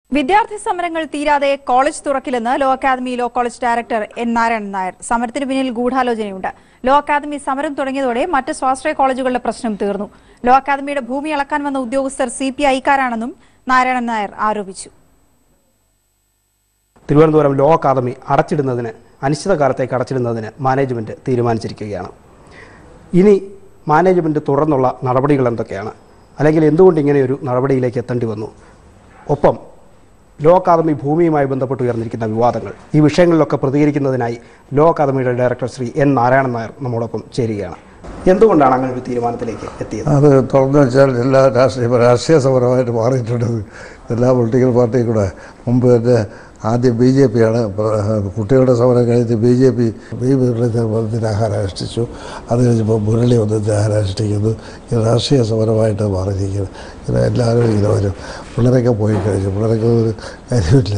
വിദ്യാർത്ഥി സമരങ്ങൾ തീരാതെ കോളേജ് തുറക്കില്ലെന്ന് law academy law college director N Narayanan Nair സമരത്തിന് പിന്നിൽ ഗൂഢാലോചനയുണ്ട് ലോ അക്കാദമി സമരം തുടങ്ങിയതോടെ മറ്റ് സ്വാശ്രയ കോളേജുകളുടെ പ്രശ്നം തീർന്നു ലോ അക്കാദമിയുടെ ഭൂമി അളക്കാൻ വന്ന ഉദ്യോഗസ്ഥർ സി പി ഐക്കാരാണെന്നും നാരായണൻ നായർ ആരോപിച്ചു തിരുവനന്തപുരം ലോ അക്കാദമി അടച്ചിടുന്നതിന് അനിശ്ചിതകാലത്തേക്ക് അടച്ചിടുന്നതിന് മാനേജ്മെൻറ്റ് തീരുമാനിച്ചിരിക്കുകയാണ് ഇനി മാനേജ്മെൻറ്റ് തുടർന്നുള്ള നടപടികൾ എന്തൊക്കെയാണ് അല്ലെങ്കിൽ എന്തുകൊണ്ട് ഇങ്ങനെ ഒരു നടപടിയിലേക്ക് എത്തേണ്ടി വന്നു ഒപ്പം ലോ അക്കാദമി ഭൂമിയുമായി ബന്ധപ്പെട്ട് ഉയർന്നിരിക്കുന്ന വിവാദങ്ങൾ ഈ വിഷയങ്ങളിലൊക്കെ പ്രതികരിക്കുന്നതിനായി ലോ അക്കാദമിയുടെ ഡയറക്ടർ ശ്രീ എൻ നാരായണൻ നായർ നമ്മോടൊപ്പം ചേരുകയാണ് എന്തുകൊണ്ടാണ് അങ്ങനെ ഒരു തീരുമാനത്തിലേക്ക് എത്തിയത് അത് തുറന്നു വെച്ചാൽ എല്ലാ രാഷ്ട്രീയ രാഷ്ട്രീയ സമരമായിട്ട് മാറിയിട്ടുണ്ട് എല്ലാ പൊളിറ്റിക്കൽ പാർട്ടിയും കൂടെ മുമ്പ് തന്നെ ആദ്യം ബി ജെ പിയാണ് കുട്ടികളുടെ സമരം കഴിഞ്ഞ് ബി ജെ പി ബി വന്നിട്ട് ആഹാരം അനുഷ്ഠിച്ചു അത് കഴിഞ്ഞപ്പോൾ മുരളി വന്നിട്ട് ആഹാരം അനുഷ്ഠിക്കുന്നു ഇത് രാഷ്ട്രീയ സമരമായിട്ട് മാറിയിരിക്കുന്നു ഇങ്ങനെ എല്ലാവരും ഇങ്ങനെ വരും പിള്ളേരൊക്കെ പോയി കഴിഞ്ഞു പിള്ളേരൊക്കെ ഒരു കാര്യമില്ല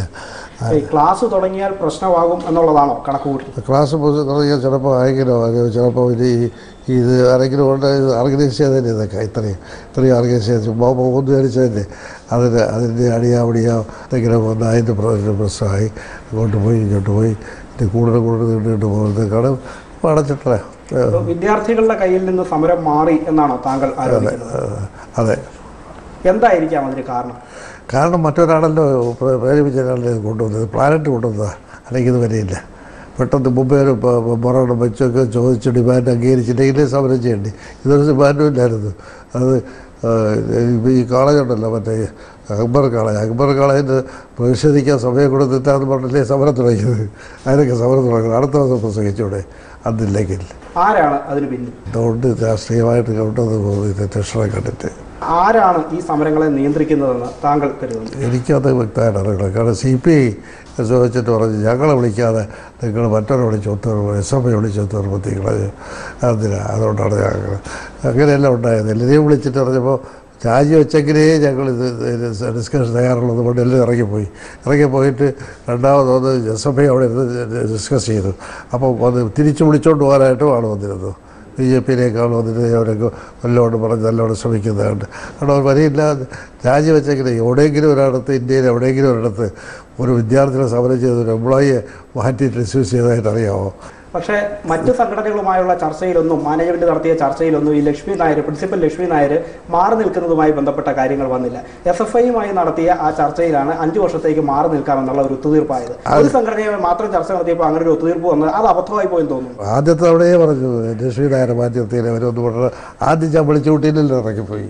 ഈ ക്ലാസ് തുടങ്ങിയാൽ പ്രശ്നമാകും എന്നുള്ളതാണോ കണക്ക് കൂട്ടുന്നത് ക്ലാസ് പുസ്തകം തുടങ്ങിയാൽ ചിലപ്പോൾ ആരെങ്കിലും അത് ചിലപ്പോൾ ഇത് ഈ ഇത് ആരെങ്കിലും ഉണ്ട് ഇത് ഓർഗനൈസ് ചെയ്തതന്നെ ഇതൊക്കെ ഇത്രയും ഇത്രയും ഓർഗനൈസ് ചെയ്ത് ചുമ്മാ പോകുന്നു വിചാരിച്ചതന്നെ അതിന് അതിൻ്റെ അടിയാ പിടിയാ എന്തെങ്കിലും വന്ന് അതിൻ്റെ പ്ര- പ്രശ്നമായി അങ്ങോട്ട് പോയി ഇങ്ങോട്ട് പോയി ഇത് കൂടുതൽ കൂടുതൽ നീണ്ടിട്ട് പോകുന്നത് കാരണം ഇപ്പോൾ അടച്ചിട്ടേ അപ്പോൾ വിദ്യാർത്ഥികളുടെ കയ്യിൽ നിന്ന് സമരം മാറി എന്നാണോ താങ്കൾ ആരോപിക്കുന്നത് അതെ എന്തായിരിക്കാം അതിന് കാരണം കാരണം മറ്റൊരാളല്ലോ പ്രേ- പ്രേരിപ്പിച്ച ഒരാളെ കൊണ്ടുവന്നത് പ്ലാനറ്റ് കൊണ്ടുവന്നതാണ് അല്ലെങ്കിൽ ഇത് വരെയില്ല പെട്ടെന്ന് മുമ്പേ ഒരു പ- പ- മൊറോണം വെച്ചൊക്കെ ചോദിച്ച് ഡിമാൻഡ് അംഗീകരിച്ചില്ലെങ്കിലേ സമരം ചെയ്യേണ്ടി ഇതൊരു ഡിമാൻഡും ഇല്ലായിരുന്നു അത് ആ, ഇപ്പൊ ഈ കോളേജ് ഉണ്ടല്ലോ മറ്റേ അക്ബർ കോളേജ് അക്ബർ കോളേജിന് പ്രതിഷേധിക്കാൻ സമയം കൊടുത്തിട്ടാന്ന് പറഞ്ഞില്ലേ സമരം തുടങ്ങിയത് അതിനൊക്കെ സമരം തുടങ്ങുന്നത് അടുത്ത ദിവസം പ്രസംഗിച്ചൂടെ അതില്ലെങ്കിൽ ആരാണ് അതിന് പിന്നിൽ അതുകൊണ്ട് രാഷ്ട്രീയമായിട്ട് കൊണ്ടുവന്ന് പോകുന്നത് ടെഷറെ കണ്ടിട്ട് ആരാണ് ഈ സമരങ്ങളെ നിയന്ത്രിക്കുന്നതെന്ന് താങ്കൾ കരുതുന്നു എനിക്കത് വ്യക്തമായിട്ട് അറിയണം കാരണം സി പി ഐ ചോദിച്ചിട്ട് പറഞ്ഞു ഞങ്ങളെ വിളിക്കാതെ നിങ്ങൾ മറ്റൊരു വിളിച്ച് ഒത്തുതീർപ്പ് എസ് എഫ് ഐ വിളിച്ച് ഒത്തുതീർപ്പത്തിക്കളഞ്ഞു അതിനാ അതുകൊണ്ടാണ് ഞങ്ങൾ അങ്ങനെയല്ല ഉണ്ടായത് എല്ലാവരെയും വിളിച്ചിട്ട് പറഞ്ഞപ്പോൾ രാജിവെച്ചെങ്കിലേ ഞങ്ങൾ ഇത് ഡിസ്കഷൻ തയ്യാറുള്ളത് കൊണ്ട് എല്ലാം ഇറങ്ങിപ്പോയി ഇറങ്ങിപ്പോയിട്ട് രണ്ടാമതൊന്ന് എസ് എഫ് ഐ അവിടെ ഇരുന്ന് ഡിസ്കസ് ചെയ്തു അപ്പോൾ വന്ന് തിരിച്ചു വിളിച്ചുകൊണ്ട് പോകാനായിട്ടുമാണ് വന്നിരുന്നത് ബി ജെ പിയിലേക്കാൾ വന്നിട്ട് അവരൊക്കെ നല്ലോണം പറഞ്ഞ് നല്ലോണം ശ്രമിക്കുന്നതുകൊണ്ട് കാരണം അവർ വരിയില്ല രാജിവെച്ചെങ്കിൽ എവിടെയെങ്കിലും ഒരിടത്ത് ഇന്ത്യയിൽ എവിടെയെങ്കിലും ഒരിടത്ത് ഒരു വിദ്യാർത്ഥികളെ സമരം ചെയ്ത ഒരു എംപ്ലോയിയെ മാറ്റി റിസ്യൂസ് ചെയ്തതായിട്ട് അറിയാമോ പക്ഷേ മറ്റ് സംഘടനകളുമായുള്ള ചർച്ചയിലൊന്നും മാനേജ്മെന്റ് നടത്തിയ ചർച്ചയിലൊന്നും ഈ ലക്ഷ്മി നായർ പ്രിൻസിപ്പൽ ലക്ഷ്മി നായർ മാറി നിൽക്കുന്നതുമായി ബന്ധപ്പെട്ട കാര്യങ്ങൾ വന്നില്ല എസ് എഫ് ഐയുമായി നടത്തിയ ആ ചർച്ചയിലാണ് അഞ്ചു വർഷത്തേക്ക് മാറി നിൽക്കാമെന്നുള്ള ഒരു ഒത്തുതീർപ്പായത് ഒരു സംഘടനയുമായി മാത്രം ചർച്ച നടത്തിയപ്പോൾ അങ്ങനെ ഒരു ഒത്തുതീർപ്പ് വന്നത് അത് അബദ്ധമായി പോയെന്ന് തോന്നുന്നു ആദ്യത്തെ തവണയേ പറഞ്ഞു ലക്ഷ്മി നായർ മാറ്റി നിർത്തിയില്ല അവരൊന്ന് പറഞ്ഞ ആദ്യം ഞാൻ വിളിച്ചു കൂട്ടിയില്ലല്ലോ ഇറങ്ങിപ്പോയി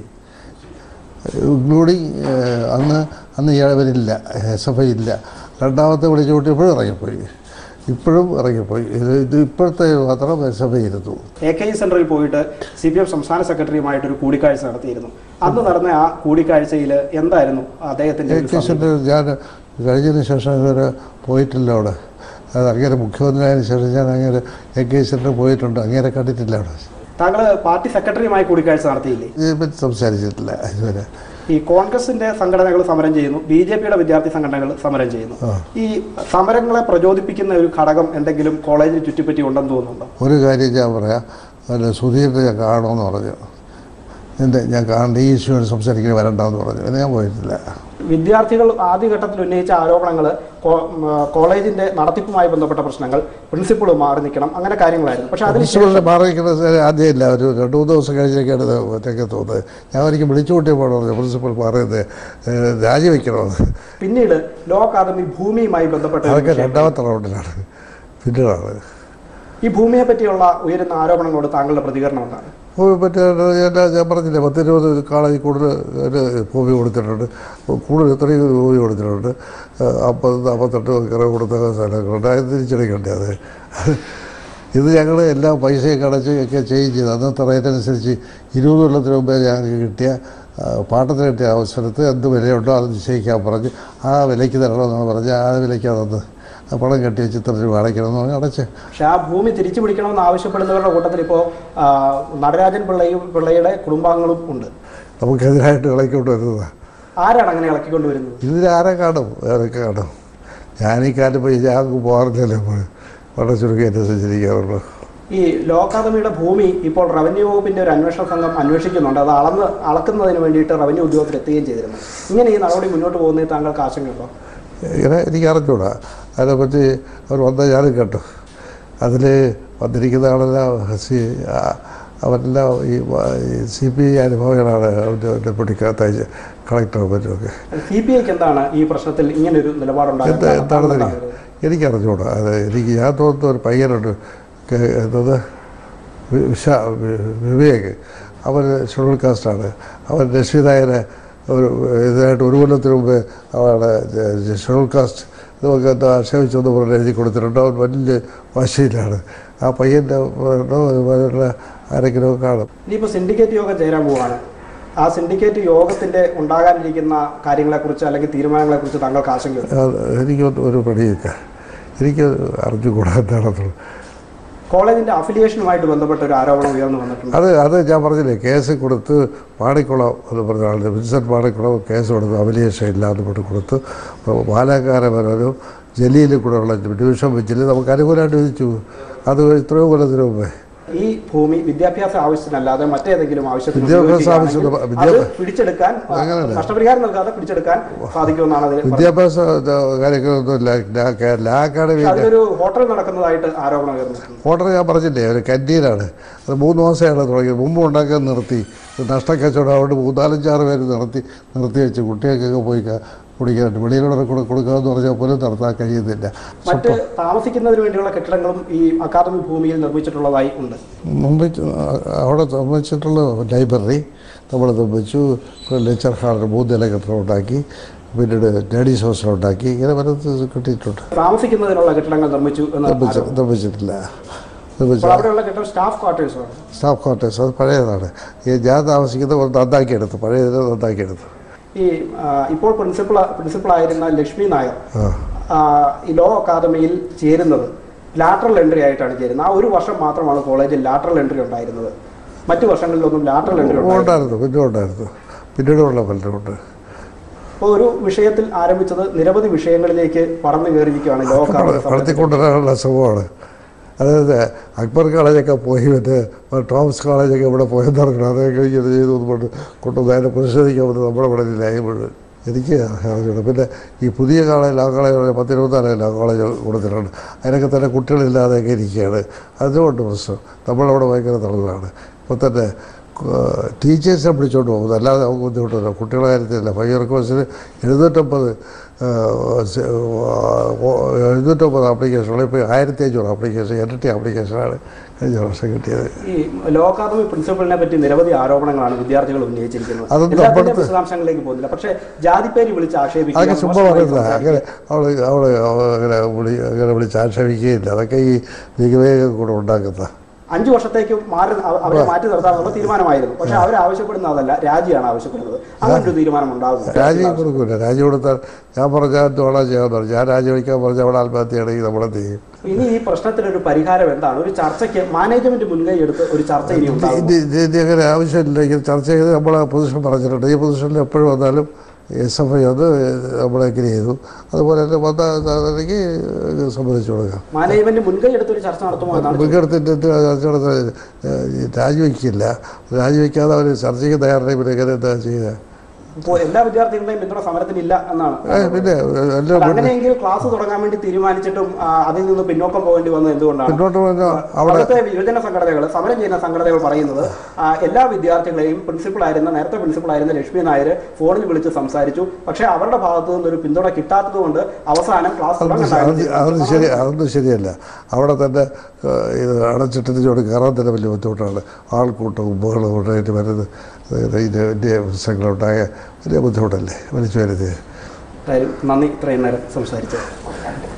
ഇൻക്ലൂഡിങ് അന്ന് അന്ന് ഇവരില്ല എസ് എഫ് ഐ ഇല്ല രണ്ടാമത്തെ വിളിച്ചു കൂട്ടിയപ്പോഴും ഇറങ്ങിപ്പോയി ഇപ്പോഴും ഇറങ്ങിപ്പോയി ഇത് ഇത് ഇപ്പോഴത്തെ മാത്രം എസ് എഫ് ഐ ഇരുന്നു എ കെ ഇ സെന്ററിൽ പോയിട്ട് സി പി എം സംസ്ഥാന സെക്രട്ടറിയുമായിട്ടൊരു കൂടിക്കാഴ്ച നടത്തിയിരുന്നു അന്ന് നടന്ന ആ കൂടിക്കാഴ്ചയിൽ എന്തായിരുന്നു അദ്ദേഹത്തിന്റെ ഒരു സമീപനം? ഏകദേശം ഞാൻ കഴിഞ്ഞതിന് ശേഷം ഇതുവരെ പോയിട്ടില്ല അവിടെ അത് അങ്ങേരെ മുഖ്യമന്ത്രിയായതിനു ശേഷം ഞാൻ അങ്ങേരെ എ കെ സെൻറ്ററിൽ പോയിട്ടുണ്ട് അങ്ങേരെ കണ്ടിട്ടില്ല അവിടെ താങ്കൾ പാർട്ടി സെക്രട്ടറിയുമായി കൂടിക്കാഴ്ച നടത്തിയില്ലേ ഇതിനെപ്പറ്റി സംസാരിച്ചിട്ടില്ല ഇതുവരെ ഈ കോൺഗ്രസിന്റെ സംഘടനകൾ സമരം ചെയ്യുന്നു ബി ജെ പിയുടെ വിദ്യാർത്ഥി സംഘടനകൾ സമരം ചെയ്യുന്നു ഈ സമരങ്ങളെ പ്രചോദിപ്പിക്കുന്ന ഒരു ഘടകം എന്തെങ്കിലും കോളേജിന് ചുറ്റിപ്പറ്റി ഉണ്ടെന്ന് തോന്നുന്നുണ്ടോ ഒരു കാര്യം ഞാൻ പറയാം അല്ല സുധീറിനെ ഞാൻ കാണണമെന്ന് പറഞ്ഞു എൻ്റെ ഞാൻ കാണേണ്ട ഈ ഇഷ്യൂവിന് സംസാരിക്കാൻ വരണ്ടെന്ന് പറഞ്ഞു പിന്നെ ഞാൻ പോയിട്ടില്ല വിദ്യാർത്ഥികൾ ആദ്യഘട്ടത്തിൽ ഉന്നയിച്ച ആരോപണങ്ങൾ കോളേജിന്റെ നടത്തിപ്പുമായി ബന്ധപ്പെട്ട പ്രശ്നങ്ങൾ പ്രിൻസിപ്പൾ മാറി നിൽക്കണം അങ്ങനെ കാര്യങ്ങളായിരുന്നു പക്ഷെ അതിനുശേഷം പ്രിൻസിപ്പളിനെ മാറിയിരിക്കുന്നത് ആദ്യമില്ല ഒരു രണ്ട് മൂന്ന് ദിവസം കഴിഞ്ഞൊക്കെയാണ് ഇത് ഒറ്റയ്ക്ക് തോന്നുന്നത് ഞാൻ ഒരിക്കലും വിളിച്ചു കൂട്ടിയപ്പോൾ പറഞ്ഞു പ്രിൻസിപ്പൾ പറയുന്നത് ഏഹ്, രാജിവെക്കണമെന്ന് പിന്നീട് ലോ അക്കാദമി ഭൂമിയുമായി ബന്ധപ്പെട്ട ഒരു അതൊക്കെ വിഷയം. രണ്ടാമത്തെ റൗണ്ടിലാണ് പിന്നീടാണ് ഈ ഭൂമിയെ പറ്റിയുള്ള ഉയരുന്ന ആരോപണങ്ങളോട് താങ്കളുടെ പ്രതികരണം എന്താണ് ഭൂമി പറ്റി ഞാൻ ഞാൻ പറഞ്ഞില്ലേ പത്തിരുപത് കോളേജിൽ കൂടുതൽ ഒരു ഭൂമി കൊടുത്തിട്ടുണ്ട് കൂടുതൽ ഇത്രയും ഭൂമി കൊടുത്തിട്ടുണ്ട് അമ്പത് നാൽപ്പത്തെട്ട് ഏക്കർ കൊടുത്ത സ്ഥലങ്ങളുണ്ട് അത് തിരിച്ചടിക്കണ്ടേ അത് ഇത് ഞങ്ങൾ എല്ലാ പൈസയൊക്കെ അടച്ച് ഒക്കെ ചെയ്യുകയും ചെയ്തു അന്നത്തെ റേറ്റ് അനുസരിച്ച് ഇരുപത് കൊല്ലത്തിന് മുമ്പേ ഞങ്ങൾക്ക് കിട്ടിയ ആ, പാട്ടത്തിന് കിട്ടിയ അവസരത്ത് എന്ത് വിലയുണ്ടോ അത് നിശ്ചയിക്കാൻ പറഞ്ഞ് ആ വിലയ്ക്ക് തരണമെന്നാണ് പറഞ്ഞ് ആ വിലയ്ക്കാണ് തന്നത് ആ പണം കെട്ടി വെച്ച് ഇത്ര രൂപ അടയ്ക്കണമെന്ന് പറഞ്ഞ് അടച്ച് പക്ഷെ ആ ഭൂമി തിരിച്ചു പിടിക്കണമെന്ന് ആവശ്യപ്പെടുന്നവരുടെ കൂട്ടത്തിൽ ഇപ്പോൾ നടരാജൻ പിള്ളയും പിള്ളയുടെ കുടുംബാംഗങ്ങളും ഉണ്ട് നമുക്കെതിരായിട്ട് ഇളക്കിക്കൊണ്ട് വരുന്നതാണ് ആരാണ് അങ്ങനെ ഇളക്കിക്കൊണ്ടുവരുന്നത് ഇതിലാരെ കാണും ആരൊക്കെ കാണും ഞാൻ ഈ കാലം പോയി ഞാൻ പോകാറില്ലല്ലോ ഇപ്പോൾ വളരെ ചുരുക്കി എന്നെ സഞ്ചരിക്കാറുള്ളൂ ഈ ലോ അക്കാദമിയുടെ ഭൂമി ഇപ്പോൾ റവന്യൂ വകുപ്പിന്റെ ഒരു അന്വേഷണ സംഘം അന്വേഷിക്കുന്നുണ്ട് അത് അളന്ന് അളക്കുന്നതിന് വേണ്ടിയിട്ട് റവന്യൂ ഉദ്യോഗസ്ഥർ എത്തുകയും ചെയ്തിരുന്നു ഇങ്ങനെ ഈ നടപടി മുന്നോട്ട് പോകുന്നതിൽ താങ്കൾക്ക് ആശങ്കയുണ്ടോ ഇങ്ങനെ എനിക്ക് അറിഞ്ഞൂടാ അതിനെപ്പറ്റി അവർ വന്ന ഞാനും കേട്ടു അതിൽ വന്നിരിക്കുന്ന ആളെല്ലാം സി ആ- അവരെല്ലാം ഈ സി പി ഐ അനുഭവങ്ങളാണ് അവൻ്റെ ഡെപ്യൂട്ടി കത്തയച്ച് കളക്ടർ പറ്റുമൊക്കെ സി പി ഐക്ക് എന്താണ് ഈ പ്രശ്നത്തിൽ ഇങ്ങനെ ഒരു നിലപാടുണ്ടാകുന്നത് എന്താ എന്താണെന്ന് എനിക്ക് എനിക്ക് അറിഞ്ഞൂടാ അത് എനിക്ക് ഞാൻ തോന്നുന്ന ഒരു പയ്യനുണ്ട് കെ- എന്നത് വി- വിശ വി- വിവേക് അവൻ ഷെഡ്യൂൾ കാസ്റ്റാണ് അവൻ രക്ഷിതായനെ ഒരു ഇതായിട്ട് ഒരു കൊല്ലത്തിന് മുമ്പ് അവളെ ഷെഡ്യൂൾ കാസ്റ്റ് നമുക്ക് എന്താ ആക്ഷേപിച്ചെന്ന് പറഞ്ഞ് എഴുതി കൊടുത്തിട്ടുണ്ട് അവൻ വലിയ വാശിയിലാണ് ആ പയ്യൻ്റെ അതുപോലുള്ള ആരെങ്കിലും കാണും ഇനിയിപ്പോൾ സിൻഡിക്കേറ്റ് യോഗം ചേരാൻ പോവാണ് ആ സിൻഡിക്കേറ്റ് യോഗത്തിന്റെ ഉണ്ടാകാനിരിക്കുന്ന കാര്യങ്ങളെക്കുറിച്ച് അല്ലെങ്കിൽ തീരുമാനങ്ങളെക്കുറിച്ച് താങ്കൾക്ക് ആശങ്കയുണ്ട് അത് എനിക്ക് ഒരു പണിയില്ല എനിക്ക് അറിഞ്ഞുകൂടാ എന്താണെന്നുള്ളത് കോളേജിന്റെ അഫിലിയേഷനുമായിട്ട് ബന്ധപ്പെട്ട ഒരു ആരോപണം ഉയർന്നു വന്നിട്ടുണ്ട് അത് അത് ഞാൻ പറഞ്ഞില്ലേ കേസ് കൊടുത്ത് മാണിക്കുളം എന്ന് പറഞ്ഞ ആൾ വിൻസെൻറ്റ് മാണിക്കുളം കേസ് കൊടുത്ത് അഭിലേഷം ഇല്ലാന്ന് പറഞ്ഞ് കൊടുത്ത് പാലക്കാരവരും ജലീലിൽ കൂടെ ഉള്ള ഡിവിഷൻ ബെഞ്ചിൽ നമുക്ക് അനുകൂലമായിട്ട് വിധിച്ചു അത് ഇത്രയോ കൊല്ലത്തിന് മുമ്പേ ഈ ഭൂമി വിദ്യാഭ്യാസ ആവശ്യത്തിനല്ലാതെ മറ്റേതെങ്കിലും ആവശ്യത്തിന് വിദ്യാഭ്യാസ ഉപയോഗിക്കുകയാണെങ്കിൽ ആവശ്യത്തിന് വിദ്യാ- അത് പിടിച്ചെടുക്കാൻ ആ, അങ്ങനെയല്ല. നഷ്ടപരിഹാരം നൽകാതെ പിടിച്ചെടുക്കാൻ സാധിക്കുമെന്നാണ് അതിൽ പറഞ്ഞത്. വിദ്യാഭ്യാസ ഇത് കാര്യങ്ങളൊന്നും ലാ അക്കാഡമി അതിലൊരു ഹോട്ടൽ നടക്കുന്നതായിട്ട് ആരോപണം ഉയർന്നിട്ടുണ്ട് ഓർഡർ ഞാൻ പറഞ്ഞില്ലേ ഒരു കന്റീനാണ് അത് മൂന്ന് മാസമാണ് തുടങ്ങിയത് മുമ്പ് ഉണ്ടാക്കാൻ നിർത്തി ഇത് നഷ്ടക്കച്ചവടം അവിടെ മൂന്നാലഞ്ചാറ് പേര് നിർത്തി നിർത്തി വെച്ച് കുട്ടികൾക്കൊക്കെ പോയി ക- കുടിക്കാൻ വെളിയിലൂടെ കൂടെ കൊടുക്കാമെന്ന് പറഞ്ഞാൽ പോലും നടത്താൻ കഴിയുന്നില്ല മറ്റ് താമസിക്കുന്നതിന് വേണ്ടിയുള്ള കെട്ടിടങ്ങളും ഈ അക്കാദമി ഭൂമിയിൽ നിർമ്മിച്ചിട്ടുള്ളതായി ഉണ്ട് മുമ്പ് അവിടെ നിർമ്മിച്ചിട്ടുള്ള ലൈബ്രറി നമ്മൾ നിർമ്മിച്ചു ലെക്ചർ ഹാൾ മൂന്ന് നില കെട്ടിടം ഉണ്ടാക്കി പിന്നീട് ലേഡീസ് ഹോസ്റ്റൽ ഉണ്ടാക്കി ഇങ്ങനെ പലത് കിട്ടിയിട്ടുണ്ട് താമസിക്കുന്നതിനുള്ള കെട്ടിടങ്ങൾ നിർമ്മിച്ചു എന്ന് നിർമ്മിച്ച ആരോപണം. നിർമ്മിച്ചിട്ടില്ല നിർമ്മിച്ച അപ്പോൾ അവിടെയുള്ള കെട്ടിടം സ്റ്റാഫ് ക്വാർട്ടേഴ്സാണ് സ്റ്റാഫ് ക്വാർട്ടേഴ്സ് അത് പഴയതാണ് ഈ ഞാൻ താമസിക്കുന്ന ഒരു നന്നാക്കിയെടുത്തു പഴയത് നന്നാക്കിയെടുത്തു ഈ ആ, ഇപ്പോൾ പ്രിൻസിപ്പൾ പ്രിൻസിപ്പൾ ആയിരുന്ന ലക്ഷ്മി നായർ ആ ആ, ഈ ലോ അക്കാദമിയിൽ ചേരുന്നത് ലാറ്ററൽ എൻട്രി ആയിട്ടാണ് ചേരുന്നത് ആ ഒരു വർഷം മാത്രമാണ് കോളേജിൽ ലാറ്ററൽ എൻട്രി ഉണ്ടായിരുന്നത് മറ്റു വർഷങ്ങളിലൊന്നും ലാറ്ററൽ എൻട്രി ഉണ്ടായിരുന്നു ഉണ്ടായിരുന്നു പിന്നെ ഉണ്ടായിരുന്നു പിന്നീടുള്ള പലരുമുണ്ട് അപ്പോൾ ഒരു വിഷയത്തിൽ ആരംഭിച്ചത് നിരവധി വിഷയങ്ങളിലേക്ക് പടർന്നു കയറിയിരിക്കുകയാണ് ലോ അക്കാദമി സമരത്തിൽ. വളർത്തിക്കൊണ്ടുവരാനുള്ള ശ്രമമാണ് അതായത് അക്ബർ കോളേജൊക്കെ പോയി മറ്റേ ടോംസ് കോളേജൊക്കെ ഇവിടെ പോയെന്ന് പറഞ്ഞു അതൊക്കെ ഇങ്ങനെ ചെയ്തു എന്ന് കൊണ്ട് കൊണ്ടുവന്ന് അതിനെ പ്രതിഷേധിക്കാൻ വന്ന് നമ്മുടെ ഇവിടെ ലായമുള്ളൂ എനിക്ക് അറിഞ്ഞൂടാ പിന്നെ ഈ പുതിയ കോളേജ് ആ കോളേജ് പത്തിരുപത്താറ് ആ കോളേജ് കൊടുത്തിട്ടുണ്ട് അതിനൊക്കെ തന്നെ കുട്ടികളില്ലാതെയൊക്കെ ഇരിക്കുകയാണ് അതുകൊണ്ട് പ്രശ്നം നമ്മളവിടെ ഭയങ്കര തടവിലാണ് ഇപ്പോൾ തന്നെ ടീച്ചേഴ്സിനെ പിടിച്ചോണ്ട് പോകുന്നത് അല്ലാതെ നമുക്ക് ബുദ്ധിമുട്ടില്ല കുട്ടികളുടെ കാര്യത്തിലല്ല ഫൈവ് ഇയർ കോഴ്സിന് എഴുന്നൂറ്റമ്പത് എഴുന്നൂറ്റമ്പത് ആപ്ലിക്കേഷനുകൾ ഇപ്പോൾ ആയിരത്തി അഞ്ഞൂറ് ആപ്ലിക്കേഷൻ ഇരട്ടി ആപ്ലിക്കേഷനാണ് കഴിഞ്ഞ വർഷം കിട്ടിയത് ഈ ലോ അക്കാദമി പ്രിൻസിപ്പളിനെ പറ്റി നിരവധി ആരോപണങ്ങൾ വിദ്യാർത്ഥികൾ ഉന്നയിച്ചിരിക്കുന്നത് അതൊന്നും എല്ലാത്തിന്റെ അപ്പുറത്ത് വിശദാംശങ്ങളിലേക്ക് പോകുന്നില്ല പക്ഷേ ജാതിപ്പേര് വിളിച്ച് അതൊക്കെ ആക്ഷേപിക്കുക ചുമ്മാ മോശമായി പറയുന്നത് സംസാരിക്കുക. അങ്ങനെ അവൾ അവൾ അങ്ങനെ വിളി അങ്ങനെ വിളിച്ച് ആക്ഷേപിക്കുകയില്ല അതൊക്കെ ഈ വിവേകം കൂടെ ഉണ്ടാക്കുന്ന അഞ്ചു വർഷത്തേക്ക് മാറി അവ- അവരെ മാറ്റി നിർത്താനുള്ള തീരുമാനമായിരുന്നു പക്ഷെ അവർ ആവശ്യപ്പെടുന്ന അതല്ല രാജിയാണ് ആവശ്യപ്പെടുന്നത് അങ്ങനെ ഒരു തീരുമാനം ഉണ്ടാകും രാജി കൊടുക്കില്ല രാജി കൊടുത്താൽ ഞാൻ പറഞ്ഞാൽ എന്തുവാണോ ചെയ്യാമെന്ന് പറഞ്ഞു ഞാൻ രാജിവെക്കാൻ പറഞ്ഞാൽ അവിടെ ആത്മഹത്യയാണെങ്കിൽ നമ്മളെന്ത് ചെയ്യും ഇനി ഈ പ്രശ്നത്തിനൊരു പരിഹാരം എന്താണ് ഒരു ചർച്ചയ്ക്ക് മാനേജ്മെന്റ് മുൻകൈ എടുത്ത് ഒരു ചർച്ച ഇനി ഉണ്ടാകും ഇത് ഇത് ഇത് അങ്ങനെ ആവശ്യമില്ല ഇങ്ങനെ ചർച്ച ചെയ്ത് നമ്മൾ ആ പൊസിഷൻ പറഞ്ഞിട്ടുണ്ട് ഈ പൊസിഷനിൽ എപ്പോഴും വന്നാലും എസ് എഫ് ഐ അത് നമ്മൾ എഗ്രി ചെയ്തു അതുപോലെ തന്നെ വന്ന എനിക്ക് സമ്മതിച്ചു കൊടുക്കാം മാനേജ്മെന്റ് മുൻകൈ എടുത്ത് ഒരു ചർച്ച നടത്തുമോ എന്നാണ് മുൻകെടുത്തിട്ട് ചർച്ച നടത്താൻ രാജിവെക്കില്ല രാജിവെക്കാതെ അവർ ചർച്ചയ്ക്ക് തയ്യാറായി പിന്നെ എങ്ങനെ എന്താ ചെയ്യുക ഇപ്പോൾ എല്ലാ വിദ്യാർത്ഥികളുടെയും പിന്തുണ സമരത്തിനില്ല എന്നാണ് ഏ, പിന്നെ അല്ല, എല്ലാം അങ്ങനെയെങ്കിൽ ക്ലാസ് തുടങ്ങാൻ വേണ്ടി തീരുമാനിച്ചിട്ടും ആ, അതിൽ നിന്ന് പിന്നോക്കം പോകേണ്ടി വന്നത് എന്തുകൊണ്ടാണ് പിന്നോട്ട് വന്ന അവിടെ അവിടുത്തെ യുവജന സംഘടനകൾ സമരം ചെയ്യുന്ന സംഘടനകൾ പറയുന്നത് ആ, എല്ലാ വിദ്യാർത്ഥികളെയും പ്രിൻസിപ്പൾ ആയിരുന്ന നേരത്തെ പ്രിൻസിപ്പൾ ആയിരുന്ന ലക്ഷ്മി നായർ ഫോണിൽ വിളിച്ച് സംസാരിച്ചു പക്ഷേ അവരുടെ ഭാഗത്തു നിന്നൊരു പിന്തുണ കിട്ടാത്തത് കൊണ്ട് അവസാനം ക്ലാസ് അതൊന്നും തുടങ്ങണ്ടായിരുന്നു അത് അതൊന്നും ശരി അതൊന്നും ശരിയല്ല അവിടെ തന്നെ ഏ, ഇത് അടച്ചിട്ടതിനോട് കയറാൻ തന്നെ വലിയ ബുദ്ധിമുട്ടാണ് ആൾക്കൂട്ടവും ബഹളവും ഉണ്ടായിട്ട് വരുന്നത് ഇതിൻ്റെ വലിയ പ്രശ്നങ്ങളുണ്ടായ വലിയ ബുദ്ധിമുട്ടല്ലേ വലിച്ചു വരുന്നത് എന്തായാലും നന്ദി ഇത്രയും നേരം സംസാരിച്ചത്